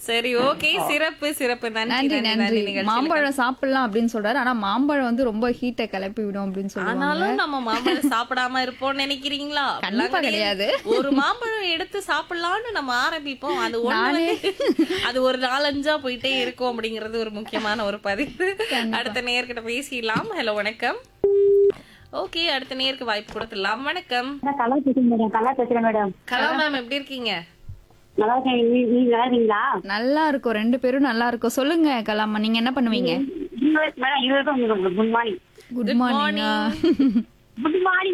சரி ஓகே சிறப்பு சிறப்பு நன்றி நன்றி நன்றி நன்றி நன்றி நிகழ்ச்சியில மாம்பழம் சாப்பிடலாம் அப்படின்னு சொல்றாரு ஆனா மாம்பழம் வந்து ரொம்ப ஹீட்டை கிளப்பி விடும் அப்படின்னு சொல்லுவாங்க ஆனாலும் நம்ம மாம்பழம் சாப்பிடாம இருப்போம்னு நினைக்கிறீங்களா கண்டிப்பா அப்படிலாம் கிடையாது. ஒரு மாம்பழம் எடுத்து சாப்பிடலாம்னு நம்ம ஆரம்பிப்போம் அது ஒண்ணு வந்து அது ஒரு நாலஞ்சா போயிட்டே இருக்கும் அப்படிங்கிறது ஒரு முக்கியமான ஒரு பதிவு அடுத்த நேர்கிட்ட பேசிடலாம் ஹலோ வணக்கம் ஓகே அடுத்த நேருக்கு வாய்ப்பு கொடுத்துடலாம் வணக்கம் நான் கலா பேசுறேன் மேடம் கலா பேசுறேன் மேடம் கலா மேம் எப்படி இருக்கீங்க நல்லா இருக்கேன் நீ- நீங்க நல்லா இருக்கீங்களா நல்லா இருக்கும் ரெண்டு பேரும் நல்லா இருக்கும் சொல்லுங்க கலாமா நீங்க என்ன பண்ணுவீங்க இன்னொரு- மேடம் இது வரைக்கும் உங்களுக்கு good morning good morning good morning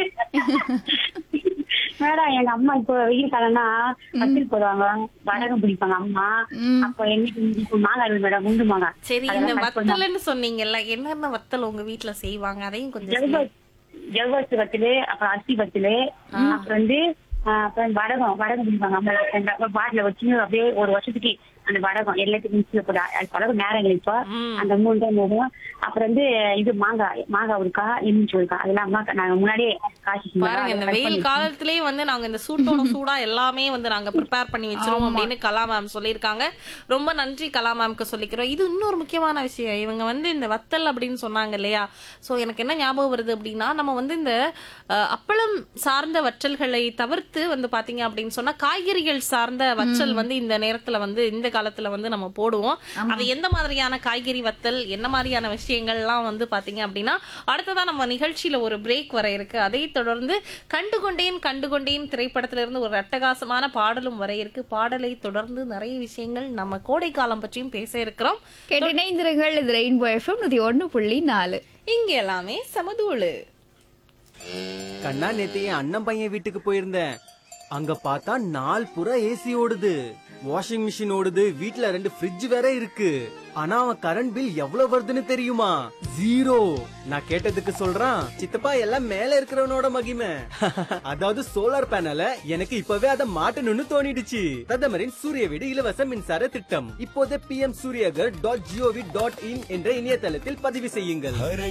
madam எங்க அம்மா இப்போ வெயில் காலம்னா கத்திரி போடுவாங்க வடகம் பிடிப்பாங்க அம்மா அப்ப எங்க இப்போ மாங்காய் இருக்கு மேடம் குண்டு மாங்காய் சரி இந்த அதெல்லாம் cut பண்ணா- வத்தல்னு சொன்னீங்கல்ல என்னென்ன வத்தல் உங்க வீட்ல செய்வாங்க அதையும் கொஞ்சம் ஜவ்வரிசி ஜவ்வரிசி வத்தலு அப்புறம் அரிசி வத்தலு அப்புறம் வந்து ஆஹ், அப்புறம் வடகம் வடகம் பிடிப்பாங்க அம்மா பாட்டில வச்சு அப்படியே ஒரு வருஷத்துக்கு அந்த வடகம் எல்லாத்துக்கும் மிக்சியில போட்டு அது பழகம் நேரம் இப்போ ம். அந்த மூணு டைம் வரும் அப்புறம் வந்து இது மாங்காய் மாங்காய் ஒருக்கா எலுமிச்சி ஒருக்கா அதெல்லாம் அம்மா நாங்க முன்னாடியே காய்ச்சி பாருங்க இந்த வெயில் காலத்திலேயே வந்து நாங்க இந்த சூட்டோட சூடா எல்லாமே வந்து நாங்க ப்ரிப்பேர் பண்ணி வச்சிருவோம் அப்படின்னு கலா மேம் சொல்லியிருக்காங்க ரொம்ப நன்றி கலா மேம்க்கு சொல்லிக்கிறோம் இது இன்னொரு முக்கியமான விஷயம் இவங்க வந்து இந்த வத்தல் அப்படின்னு சொன்னாங்க இல்லையா சோ எனக்கு என்ன ஞாபகம் வருது அப்படின்னா நம்ம வந்து இந்த அஹ், அப்பளம் சார்ந்த வற்றல்களை தவிர்த்து வந்து பாத்தீங்க அப்படின்னு சொன்னா காய்கறிகள் சார்ந்த வற்றல் வந்து இந்த நேரத்துல வந்து இந்த காலத்துல வந்து நம்ம போடுவோம் அது எந்த மாதிரியான காய்கறி வத்தல் என்ன மாதிரியான விஷயங்கள்லாம் வந்து பாத்தீங்க அப்படின்னா அடுத்ததா நம்ம நிகழ்ச்சியில ஒரு பிரேக் வர இருக்கு அதை தொடர்ந்து கண்டுகொண்டேன் கண்டுகொண்டேன் திரைப்படத்துல இருந்து ஒரு அட்டகாசமான பாடலும் வர இருக்கு பாடலை தொடர்ந்து நிறைய விஷயங்கள் நம்ம கோடை காலம் பற்றியும் பேச இருக்கிறோம் கேட்டு இணைந்திருங்கள் இது ரெயின்போ எஃப்எம் நூத்தி ஒண்ணு புள்ளி நாலு இங்க எல்லாமே சமதூளு கண்ணா நேத்து என் அண்ணன் பையன் வீட்டுக்கு போயிருந்தேன் அங்க பார்த்தா நாள் புறா ஏசி ஓடுது வாஷிங் மிஷின் ஓடுது வீட்ல ரெண்டு ஃப்ரிட்ஜ் வேற இருக்கு ஆனா அவன் கரண்ட் பில் எவ்வளவு வருதுன்னு தெரியுமா ஜீரோ நான் கேட்டதுக்கு சொல்றான் சித்தப்பா எல்லாம் மேல இருக்கிறவனோட மகிமை அதாவது சோலார் பேனல எனக்கு இப்பவே அதை மாட்டணும்னு தோணிடுச்சு பிரதமரின் சூரிய வீடு இலவச மின்சார திட்டம் இப்போதே P M Suryaghar dot GOV dot in என்ற இணையதளத்தில் பதிவு செய்யுங்கள்